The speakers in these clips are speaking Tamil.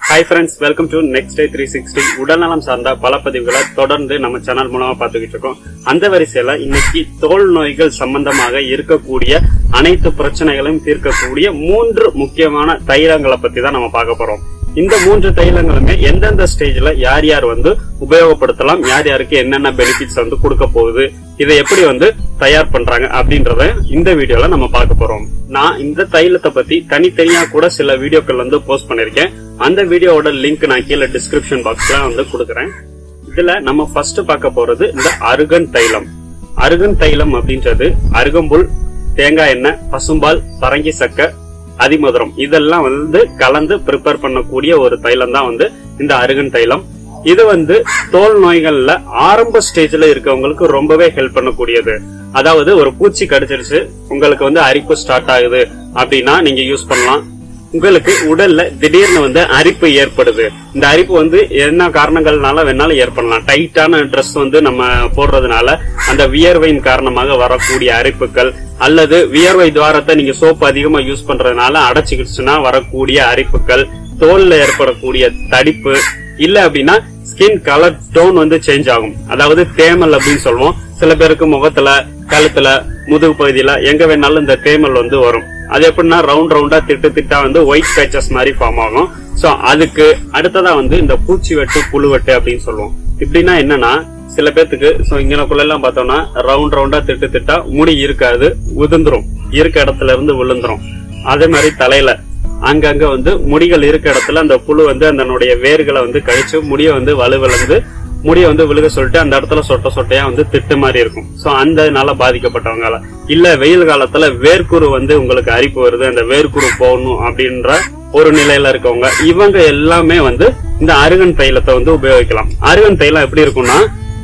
hi friends welcome to next day three sixty உடல்நலம் சார்ந்த பல பதிவுகளை தொடர்ந்து நம்ம சேனல் மூலமா பார்த்துக்கிட்டு இருக்கோம் அந்த வரிசையில இன்னைக்கு தோல் நோய்கள் சம்பந்தமாக இருக்கக்கூடிய அனைத்து பிரச்சனைகளையும் தீர்க்கக்கூடிய மூன்று முக்கியமான தைலங்களை பத்தி தான் நம்ம பார்க்க போறோம் இந்த மூன்று தைலங்களுமே எந்தெந்த ஸ்டேஜ்ல யார் யார் வந்து உபயோகப்படுத்தலாம் யார் யாருக்கு என்னென்ன பெனிஃபிட்ஸ் வந்து கொடுக்க போகுது இதை எப்படி வந்து தயார் பண்றாங்க அப்படின்றத இந்த வீடியோல நம்ம பார்க்க போறோம் நான் இந்த தைலத்தை பத்தி தனித்தனியா கூட சில வீடியோக்கள் வந்து போஸ்ட் பண்ணிருக்கேன் அந்த வீடியோவோட லிங்க் நான் கீழே டிஸ்கிரிப்ஷன் பாக்ஸ்ல வந்து கொடுக்குறேன் இதுல நம்ம ஃபர்ஸ்ட் பார்க்க போறது இந்த அருகன் தைலம் அருகன் தைலம் அப்படின்றது அருகம்புல் தேங்காய் எண்ணெய் பசும்பால் பரங்கி சக்க அதிமதுரம் இதெல்லாம் வந்து கலந்து ப்ரிப்பேர் பண்ணக்கூடிய ஒரு தைலம் தான் வந்து இந்த அருகன் தைலம் இது வந்து தோல் நோய்கள்ல ஆரம்ப ஸ்டேஜ்ல இருக்கவங்களுக்கு ரொம்பவே ஹெல்ப் பண்ணக்கூடியது அதாவது ஒரு பூச்சி கடிச்சிருச்சு உங்களுக்கு வந்து அரிப்பு ஸ்டார்ட் ஆகுது அப்படின்னா நீங்க யூஸ் பண்ணலாம் உங்களுக்கு உடல்ல திடீர்னு வந்து அரிப்பு ஏற்படுது இந்த அரிப்பு வந்து என்ன காரணங்கள்னால வேணாலும் ஏற்படலாம் டைட்டான ட்ரெஸ் வந்து நம்ம போடுறதுனால அந்த வியர்வையின் காரணமாக வரக்கூடிய அரிப்புகள் அல்லது வியர்வை துவாரத்தை நீங்க சோப்பு அதிகமா யூஸ் பண்றதுனால அடைச்சிக்கிடுச்சுன்னா வரக்கூடிய அரிப்புகள் தோல்ல ஏற்படக்கூடிய தடிப்பு இல்ல அப்படின்னா ஸ்கின் கலர் டோன் வந்து சேஞ்ச் ஆகும் அதாவது தேமல் அப்படின்னு சொல்லுவோம் சில பேருக்கு முகத்துல கழுத்துல முதுகு பகுதியில எங்க வேணாலும் இந்த தேமல் வந்து வரும் அது எப்படின்னா ரவுண்ட் ரவுண்டா திட்டு திட்டா வந்து ஒயிட் பேச்சஸ் மாதிரி ஃபார்ம் ஆகும் சோ அதுக்கு அடுத்ததா வந்து இந்த பூச்சி வெட்டு புழு வெட்டு அப்படின்னு சொல்லுவோம் இப்படின்னா என்னன்னா சில பேத்துக்கு சோ இங்கனக்குள்ள எல்லாம் பார்த்தோம்னா ரவுண்ட் ரவுண்டா திட்டு திட்டா முடி இருக்காது உதிர்ந்துரும் இருக்க இடத்துல இருந்து விழுந்துரும் அதே மாதிரி தலையில அங்கங்க வந்து முடிகள் இருக்க இடத்துல அந்த புழு வந்து அதனுடைய வேர்களை வந்து கழிச்சு முடிய வந்து வலுவிழந்து முடிய வந்து விழுக சொல்லிட்டு அந்த இடத்துல சொட்ட சொட்டையா வந்து திட்டு மாதிரி இருக்கும் சோ அந்த பாதிக்கப்பட்டவங்க இல்ல வெயில் காலத்துல வேர்க்குரு வந்து உங்களுக்கு அரிப்பு வருது அந்த வேர்க்குரு போகணும் அப்படின்ற ஒரு நிலையில இருக்கவங்க இவங்க எல்லாமே வந்து இந்த அருகன் தைலத்தை வந்து உபயோகிக்கலாம் அருகன் தைலம் எப்படி இருக்கும்னா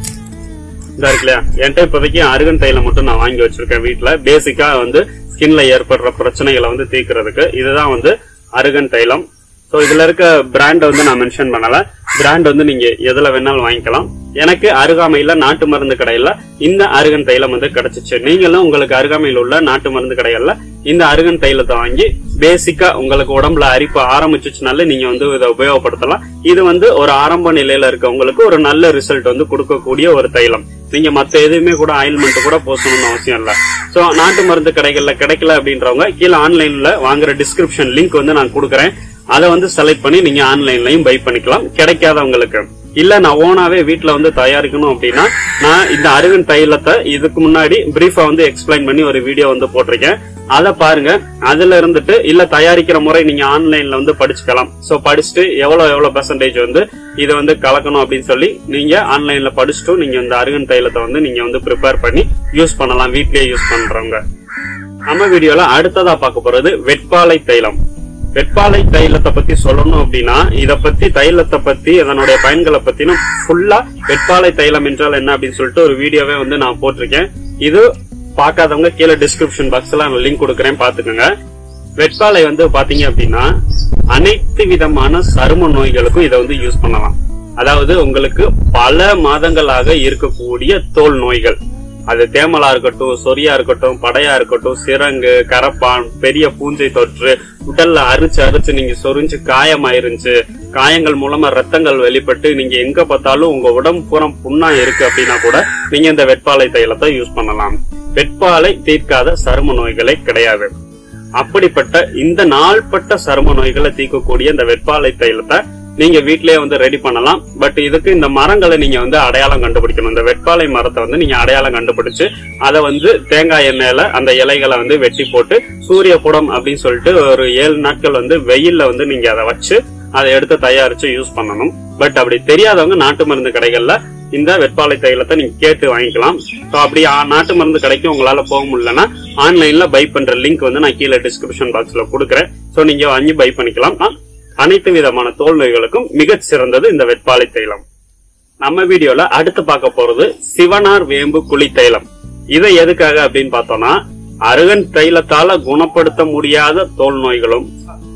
இதா இருக்கு இல்லையா என்கிட்ட இப்போதைக்கு அருகன் தைலம் மட்டும் நான் வாங்கி வச்சிருக்கேன் வீட்டுல பேசிக்கா வந்து ஸ்கின்ல ஏற்படுற பிரச்சனைகளை வந்து தீர்க்கறதுக்கு இதுதான் வந்து அருகன் தைலம் ஸோ இதுல இருக்க பிராண்ட் வந்து நான் மென்ஷன் பண்ணல பிராண்ட் வந்து நீங்க எதுல வேணாலும் வாங்கிக்கலாம் எனக்கு அருகாமையில நாட்டு மருந்து கடையில இந்த அருகன் தைலம் வந்து கிடைச்சிச்சு நீங்களும் உங்களுக்கு அருகாமையில் உள்ள நாட்டு மருந்து கடைகள்ல இந்த அருகன் தைலத்தை வாங்கி பேசிக்கா உங்களுக்கு உடம்புல அரிப்பு ஆரம்பிச்சுச்சுனால நீங்க வந்து இதை உபயோகப்படுத்தலாம் இது வந்து ஒரு ஆரம்ப நிலையில இருக்கவங்களுக்கு ஒரு நல்ல ரிசல்ட் வந்து கொடுக்கக்கூடிய ஒரு தைலம் நீங்க மத்த எதுவுமே கூட ஆயில்மெண்ட் கூட போசணும்னு அவசியம் இல்ல சோ நாட்டு மருந்து கடைகள்ல கிடைக்கல அப்படின்றவங்க கீழே ஆன்லைன்ல வாங்குற டிஸ்கிரிப்ஷன் லிங்க் வந்து நான் கொடுக்குறேன் அதை வந்து செலக்ட் பண்ணி நீங்க ஆன்லைன்லயும் பை பண்ணிக்கலாம் கிடைக்காதவங்களுக்கு இல்ல நான் ஓனாவே வீட்டுல வந்து தயாரிக்கணும் அப்படின்னா நான் இந்த அருகன் தைலத்தை இதுக்கு முன்னாடி பிரீஃபா வந்து எக்ஸ்பிளைன் பண்ணி ஒரு வீடியோ வந்து போட்டிருக்கேன் அதை பாருங்க அதுல இருந்துட்டு இல்ல தயாரிக்கிற முறை நீங்க ஆன்லைன்ல வந்து படிச்சுக்கலாம் சோ படிச்சுட்டு எவ்வளவு எவ்வளவு பெர்சன்டேஜ் வந்து இதை வந்து கலக்கணும் அப்படின்னு சொல்லி நீங்க ஆன்லைன்ல படிச்சுட்டு நீங்க இந்த அருகன் தைலத்தை வந்து நீங்க வந்து ப்ரிப்பேர் பண்ணி யூஸ் பண்ணலாம் வீட்லயே யூஸ் பண்றவங்க நம்ம வீடியோல அடுத்ததா பார்க்க போறது வெட்பாலை தைலம் வெட்பாலை தைலத்தை பத்தி சொல்லணும் அப்படின்னா இத பத்தி தைலத்தை பத்தி அதனுடைய பயன்களை பத்தினும் ஃபுல்லா வெட்பாலை தைலம் என்றால் என்ன அப்படின்னு சொல்லிட்டு ஒரு வீடியோவே வந்து நான் போட்டிருக்கேன் இது பார்க்காதவங்க கீழே டிஸ்கிரிப்ஷன் பாக்ஸ்ல நான் லிங்க் கொடுக்கறேன் பாத்துக்கோங்க வெட்பாலை வந்து பாத்தீங்க அப்படின்னா அனைத்து விதமான சரும நோய்களுக்கும் இதை வந்து யூஸ் பண்ணலாம் அதாவது உங்களுக்கு பல மாதங்களாக இருக்கக்கூடிய தோல் நோய்கள் அது தேமலா இருக்கட்டும் சொரியா இருக்கட்டும் படையா இருக்கட்டும் சிரங்கு கரப்பான் பெரிய பூஞ்சை தொற்று உடல்ல அரிச்சு அரிச்சு நீங்க சொரிஞ்சு காயமாயிருந்துச்சு காயங்கள் மூலமா ரத்தங்கள் வெளிப்பட்டு நீங்க எங்க பார்த்தாலும் உங்க உடம்பு பூரம் புண்ணா இருக்கு அப்படின்னா கூட நீங்க இந்த வெட்பாலை தைலத்தை யூஸ் பண்ணலாம் வெட்பாலை தீர்க்காத சரும நோய்களே கிடையாது அப்படிப்பட்ட இந்த நாள்பட்ட சரும நோய்களை தீர்க்கக்கூடிய இந்த வெட்பாலை தைலத்தை நீங்க வீட்லயே வந்து ரெடி பண்ணலாம் பட் இதுக்கு இந்த மரங்களை நீங்க வந்து அடையாளம் கண்டுபிடிக்கணும் இந்த வெட்பாலை மரத்தை வந்து நீங்க அடையாளம் கண்டுபிடிச்சு அதை வந்து தேங்காய் எண்ணெயில அந்த இலைகளை வந்து வெட்டி போட்டு சூரிய புடம் அப்படின்னு சொல்லிட்டு ஒரு ஏழு நாட்கள் வந்து வெயில்ல வந்து நீங்க அதை வச்சு அதை எடுத்து தயாரிச்சு யூஸ் பண்ணணும் பட் அப்படி தெரியாதவங்க நாட்டு மருந்து கடைகள்ல இந்த வெட்பாலை தைலத்தை நீங்க கேட்டு வாங்கிக்கலாம் ஸோ அப்படி ஆ- நாட்டு மருந்து கடைக்கு உங்களால போக முடியலன்னா ஆன்லைன்ல பை பண்ற லிங்க் வந்து நான் கீழே டிஸ்கிரிப்ஷன் பாக்ஸ்ல கொடுக்குறேன் ஸோ நீங்க வாங்கி பை பண்ணிக்கலாம் ஆ, அனைத்து விதமான தோல் நோய்களுக்கும் மிகச் சிறந்தது இந்த வெட்பாலை தைலம் நம்ம வீடியோல அடுத்து பார்க்க போறது சிவனார் வேம்பு குழி தைலம் இதை எதுக்காக அப்படின்னு பார்த்தோம்னா அருகன் தைலத்தால குணப்படுத்த முடியாத தோல் நோய்களும்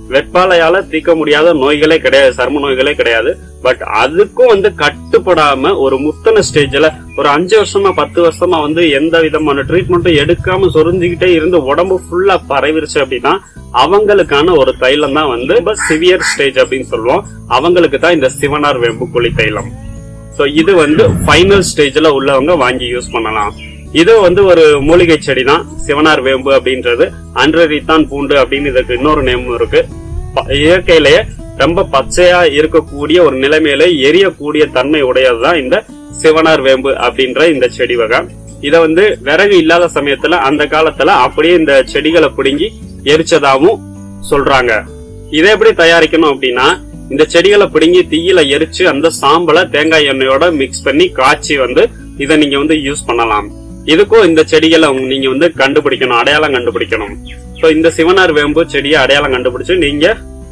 வெட்பாலையால தீர்க்க முடியாத நோய்களே கிடையாது சர்ம நோய்களே கிடையாது பட் அதுக்கும் வந்து கட்டுப்படாம ஒரு முத்தன ஸ்டேஜ்ல ஒரு அஞ்சு வருஷமா பத்து வருஷமா வந்து எந்த விதமான ட்ரீட்மெண்ட்டும் எடுக்காம சொரிஞ்சுக்கிட்டே இருந்து உடம்பு ஃபுல்லா பரவிருச்சு அப்படின்னா அவங்களுக்கான ஒரு தைலம் தான் வந்து சிவியர் ஸ்டேஜ் அப்படின்னு சொல்லுவோம் அவங்களுக்கு தான் இந்த சிவனார் வேம்பு குழி தைலம் சோ இது வந்து ஃபைனல் ஸ்டேஜ்ல உள்ளவங்க வாங்கி யூஸ் பண்ணலாம் இது வந்து ஒரு மூலிகை செடி தான் சிவனார் வேம்பு அப்படின்றது அன்றரித்தான் பூண்டு அப்படின்னு இதுக்கு இன்னொரு நேமும் இருக்கு ப- இயற்கையிலேயே ரொம்ப பச்சையா இருக்கக்கூடிய ஒரு நிலைமையில எரியக்கூடிய தன்மை உடையதுதான் இந்த சிவனார் வேம்பு அப்படின்ற இந்த செடி வகை இத வந்து விறகு இல்லாத சமயத்துல அந்த காலத்துல அப்படியே இந்த செடிகளை பிடுங்கி எரிச்சதாவும் சொல்றாங்க இதை எப்படி தயாரிக்கணும் அப்படின்னா இந்த செடிகளை பிடுங்கி தீயில எரிச்சு அந்த சாம்பலை தேங்காய் எண்ணெயோட மிக்ஸ் பண்ணி காய்ச்சி வந்து இதை நீங்க வந்து யூஸ் பண்ணலாம் இதுக்கும் இந்த செடிகளை உங்க- நீங்க வந்து கண்டுபிடிக்கணும் அடையாளம் கண்டுபிடிக்கணும் சோ இந்த சிவனார் வேம்பு செடியை அடையாளம் கண்டுபிடிச்சு நீங்க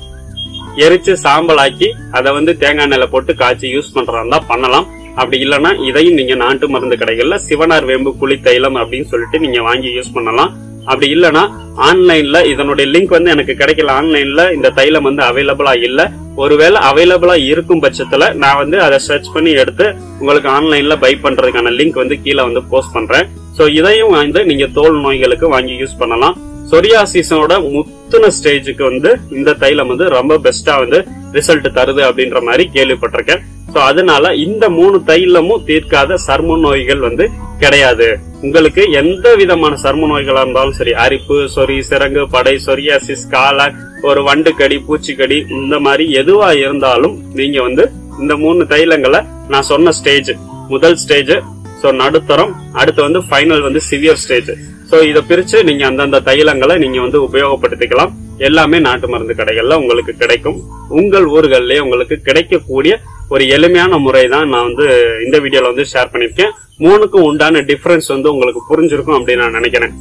எரிச்சு சாம்பலாக்கி அதை வந்து தேங்காய் எண்ணெயில போட்டு காய்ச்சி யூஸ் பண்றதா இருந்தா பண்ணலாம் அப்படி இல்லைன்னா இதையும் நீங்க நாட்டு மருந்து கடைகள்ல சிவனார் வேம்பு குழி தைலம் அப்படின்னு சொல்லிட்டு நீங்க வாங்கி யூஸ் பண்ணலாம் அப்படி இல்லைன்னா ஆன்லைன்ல இதனுடைய லிங்க் வந்து எனக்கு கிடைக்கல ஆன்லைன்ல இந்த தைலம் வந்து அவைலபிளா இல்ல ஒருவேளை அவைலபிளா இருக்கும் பட்சத்துல நான் வந்து அதை சர்ச் பண்ணி எடுத்து உங்களுக்கு ஆன்லைன்ல பை பண்றதுக்கான லிங்க் வந்து கீழே வந்து போஸ்ட் பண்றேன் சோ இதையும் வந்து நீங்க தோல் நோய்களுக்கு வாங்கி யூஸ் பண்ணலாம் சொரியாசிஸோட முத்துன ஸ்டேஜுக்கு வந்து இந்த தைலம் வந்து ரொம்ப பெஸ்டா வந்து ரிசல்ட் தருது அப்படின்ற மாதிரி கேள்விப்பட்டிருக்கேன் சோ அதனால இந்த மூணு தைலமும் தீர்க்காத சர்ம நோய்கள் வந்து கிடையாது உங்களுக்கு எந்த விதமான சர்ம நோய்களா இருந்தாலும் சரி அரிப்பு சொறி சிறங்கு படை சொரியாசிஸ் கால ஒரு வண்டு கடி பூச்சிக்கடி இந்த மாதிரி எதுவா இருந்தாலும் நீங்க வந்து இந்த மூணு தைலங்களை நான் சொன்ன ஸ்டேஜ் முதல் ஸ்டேஜ் சோ நடுத்தரம் அடுத்து வந்து ஃபைனல் வந்து சிவியர் ஸ்டேஜ் சோ இத பிரிச்சு நீங்க அந்தந்த தைலங்களை நீங்க வந்து உபயோகப்படுத்திக்கலாம் எல்லாமே நாட்டு மருந்து கடைகள்ல உங்களுக்கு கிடைக்கும் உங்கள் ஊர்கள்லயே உங்களுக்கு கிடைக்கக்கூடிய ஒரு எளிமையான முறை தான் நான் வந்து இந்த வீடியோல வந்து ஷேர் பண்ணிருக்கேன் மூணுக்கும் உண்டான டிஃபரன்ஸ் வந்து உங்களுக்கு புரிஞ்சிருக்கும் அப்படின்னு நான் நினைக்கிறேன்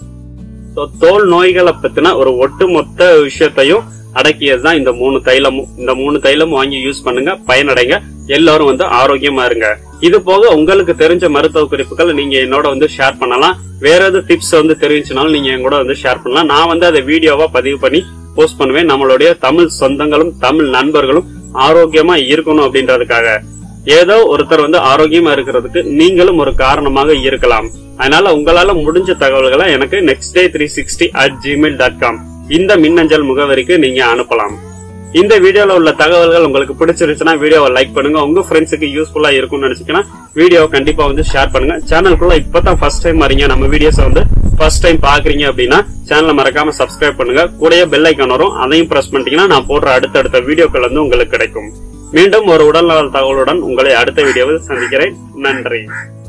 So, தோல் நோய்களை பத்தின ஒரு ஒட்டுமொத்த விஷயத்தையும் அடக்கியதுதான் இந்த மூணு தைலமும் இந்த மூணு தைலமும் வாங்கி யூஸ் பண்ணுங்க பயனடைங்க எல்லாரும் வந்து ஆரோக்கியமா இருங்க இது போக உங்களுக்கு தெரிஞ்ச மருத்துவ குறிப்புகள் நீங்க என்னோட வந்து ஷேர் பண்ணலாம் வேற எது டிப்ஸ் வந்து தெரிஞ்சுனாலும் நீங்க என் கூட வந்து ஷேர் பண்ணலாம் நான் வந்து அதை வீடியோவா பதிவு பண்ணி போஸ்ட் பண்ணுவேன் நம்மளுடைய தமிழ் சொந்தங்களும் தமிழ் நண்பர்களும் ஆரோக்கியமா இருக்கணும் அப்படின்றதுக்காக ஏதோ ஒருத்தர் வந்து ஆரோக்கியமா இருக்கிறதுக்கு நீங்களும் ஒரு காரணமாக இருக்கலாம் அதனால உங்களால முடிஞ்ச தகவல்களை எனக்கு next day three sixty at Gmail dot com இந்த மின்னஞ்சல் முகவரிக்கு நீங்க அனுப்பலாம் இந்த வீடியோல உள்ள தகவல்கள் உங்களுக்கு பிடிச்சிருச்சுன்னா வீடியோவை லைக் பண்ணுங்க உங்க ஃப்ரெண்ட்ஸுக்கு யூஸ்ஃபுல்லா இருக்கும்னு நினைச்சீங்கன்னா வீடியோ கண்டிப்பா வந்து ஷேர் பண்ணுங்க சேனலுக்குள்ள இப்பதான் ஃபர்ஸ்ட் டைம் வரீங்க நம்ம வீடியோஸ் வந்து ஃபர்ஸ்ட் டைம் பாக்குறீங்க அப்படின்னா சேனலை மறக்காம சப்ஸ்கிரைப் பண்ணுங்க கூடயே பெல் ஐக்கான் வரும் அதையும் பிரஸ் பண்ணிட்டீங்கன்னா நான் போடுற அடுத்தடுத்த வீடியோக்கள் வந்து உங்களுக்கு கிடைக்கும் மீண்டும் ஒரு உடல்நல தகவலுடன் உங்களை அடுத்த வீடியோவில் சந்திக்கிறேன் நன்றி